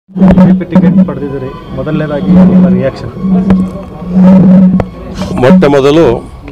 BJP ticket ಪಡೆದಿದ್ದೀರಿ ಮೊದಲನೇದಾಗಿ ನಿಮ್ಮ reaction ಮೊಟ್ಟ ಮೊದಲು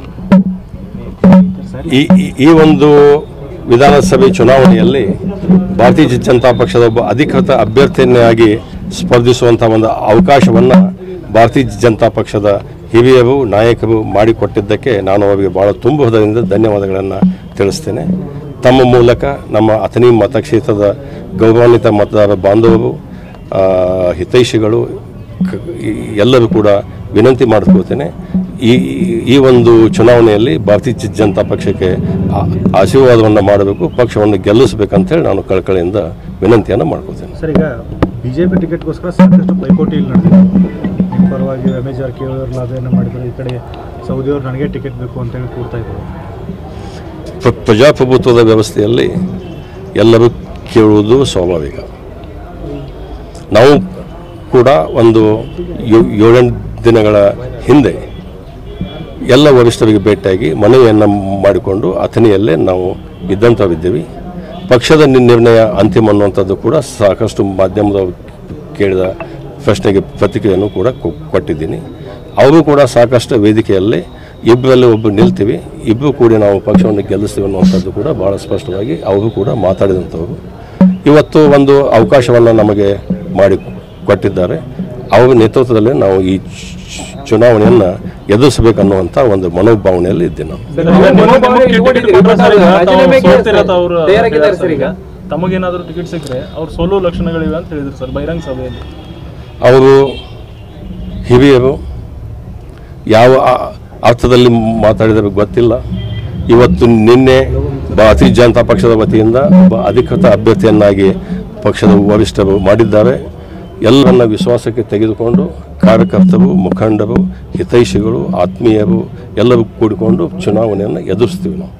ಈ ಈ- ಈ ಒಂದು ವಿಧಾನಸಭೆ ಚುನಾವಣೆಯಲ್ಲಿ ಭಾರತೀಯ ಜನತಾ ಪಕ್ಷದ ಒಬ್ಬ ಅಧಿಕೃತ ಅಭ್ಯರ್ಥಿಯನ್ನಾಗಿ ಸ್ಪರ್ಧಿಸುವಂಥ ಒಂದು ಅವಕಾಶವನ್ನು ಭಾರತೀಯ ಜನತಾ ಪಕ್ಷದ ಹಿರಿಯರು ನಾಯಕರು ಮಾಡಿಕೊಟ್ಟಿದ್ದಕ್ಕೆ ನಾನು ಅವರಿಗೆ ಭಾಳ ತುಂಬ ಹೃದಯದಿಂದ ಧನ್ಯವಾದಗಳನ್ನು ತಿಳಿಸ್ತೇನೆ ತಮ್ಮ ಮೂಲಕ ನಮ್ಮ ಅಥಣಿ ಮತಕ್ಷೇತ್ರದ ಗೌರವಾನ್ವಿತ ಮತದಾರ ಬಾಂಧವರು ಆ, ಹಿತೈಷಿಗಳು ಕ- ಈ- ಎಲ್ಲರೂ ಕೂಡ ವಿನಂತಿ ಮಾಡ್ಕೋತೇನೆ ಈ ಈ ಒಂದು ಚುನಾವಣೆಯಲ್ಲಿ ಭಾರತೀಯ ಜ- ಜನತಾ ಪಕ್ಷಕ್ಕೆ ಆ- ಆಶೀರ್ವಾದವನ್ನು ಮಾಡಬೇಕು ಪಕ್ಷವನ್ನು ಗೆಲ್ಲಿಸಬೇಕಂತೇಳಿ ನಾನು ಕಳಕಳಿಯಿಂದ ವಿನಂತಿಯನ್ನು ಮಾಡ್ಕೋತೇನೆ ಸರ್ ಈಗ ಬಿಜೆಪಿ ಟಿಕೆಟ್ಗೋಸ್ಕರ ಸಾಕಷ್ಟು ಪೈಪೋಟಿ ಇಲ್ಲಿ ನಡೆದಿದೆ ನಿಮ್ಮ ಪರವಾಗಿ ರಮೇಶ್ ಜಾರಕಿಹೊಳಿ ಅವರು ಲಾಭವನ್ನು ಮಾಡಿದ್ರು ಈ ಕಡೆ ಸೌದಿಯವರು ನನಗೆ ಟಿಕೆಟ್ ಬೇಕು ಅಂತೇಳಿ ಕೂಡ್ತಾ ಇದ್ದಾರೆ ಪ್ರ- ಪ್ರಜಾಪ್ರಭುತ್ವದ ವ್ಯವಸ್ಥೆಯಲ್ಲಿ ಎಲ್ಲರೂ ಕೇಳುವುದು ಸ್ವಾಭಾವಿಕ ನಾವು ಕೂಡ ಒಂದು ಯೋ- ಏಳೆಂಟು ದಿನಗಳ ಹಿಂದೆ ಎಲ್ಲ ವರಿಷ್ಠರಿಗೆ ಭೇಟಿಯಾಗಿ ಮನವಿಯನ್ನು ಮಾಡಿಕೊಂಡು ಅಥಣಿಯಲ್ಲೇ ನಾವು ಇದ್ದಂಥವಿದ್ದೀವಿ ಪಕ್ಷದ ನಿ- ನಿರ್ಣಯ ಅಂತಿಮ ಅನ್ನುವಂಥದ್ದು ಕೂಡ ಸಾಕಷ್ಟು ಮಾಧ್ಯಮದವರು ಕೇಳಿದ ಪ್ರಶ್ನೆಗೆ ಪ್ರತಿಕ್ರಿಯೆಯನ್ನು ಕೂಡ ಕೊ- ಕೊಟ್ಟಿದ್ದೀನಿ ಅವರು ಕೂಡ ಸಾಕಷ್ಟು ವೇದಿಕೆಯಲ್ಲಿ ಇಬ್ಬರಲ್ಲಿ ಒಬ್ಬರು ನಿಲ್ತೀವಿ ಇಬ್ಬರು ಕೂಡಿ ನಾವು ಪಕ್ಷವನ್ನು ಗೆಲ್ಲಿಸ್ತೀವಿ ಅನ್ನುವಂಥದ್ದು ಕೂಡ ಭಾಳ ಸ್ಪಷ್ಟವಾಗಿ ಅವರು ಕೂಡ ಮಾತಾಡಿದಂಥವ್ರು ಇವತ್ತು ಒಂದು ಅವಕಾಶವನ್ನು ನಮಗೆ ಮಾಡಿ ಕೊಟ್ಟಿದ್ದಾರೆ ಅವರ ನೇತೃತ್ವದಲ್ಲಿ ನಾವು ಈ ಚು- ಚುನಾವಣೆಯನ್ನು ಎದುರಿಸಬೇಕನ್ನುವಂಥ ಒಂದು ಮನೋಭಾವನೆಯಲ್ಲಿ ಇದ್ದೀನಿ ನಾವು ತಯಾರಾಗಿದ್ದಾರೆ ಸರ್ ಈಗ ತಮಗೇನಾದ್ರೂ ಟಿಕೆಟ್ ಸಿಕ್ಕರೆ ಅವ್ರು ಸೋಲೋ ಲಕ್ಷಣಗಳಿವೆ ಅಂತ ಹೇಳಿದ್ರು ಸರ್ ಬಹಿರಂಗ ಸಭೆಯಲ್ಲಿ ಅವರು ಹಿರಿಯರು ಯಾವ ಆ- ಅರ್ಥದಲ್ಲಿ ಮಾತಾಡಿದರೆ ಗೊತ್ತಿಲ್ಲ ಇವತ್ತು ನಿನ್ನೆ ಭಾರತೀಯ ಜನತಾ ಪಕ್ಷದ ವತಿಯಿಂದ ಒಬ್ಬ ಅಧಿಕೃತ ಅಭ್ಯರ್ಥಿಯನ್ನಾಗಿ ಪಕ್ಷದ ವರಿಷ್ಠರು ಮಾಡಿದ್ದಾರೆ ಎಲ್ಲರನ್ನ ವಿಶ್ವಾಸಕ್ಕೆ ತೆಗೆದುಕೊಂಡು ಕಾರ್ಯಕರ್ತರು ಮುಖಂಡರು ಹಿತೈಷಿಗಳು ಆತ್ಮೀಯರು ಎಲ್ಲರೂ ಕೂಡಿಕೊಂಡು ಚುನಾವಣೆಯನ್ನು ಎದುರಿಸ್ತೀವಿ ನಾವು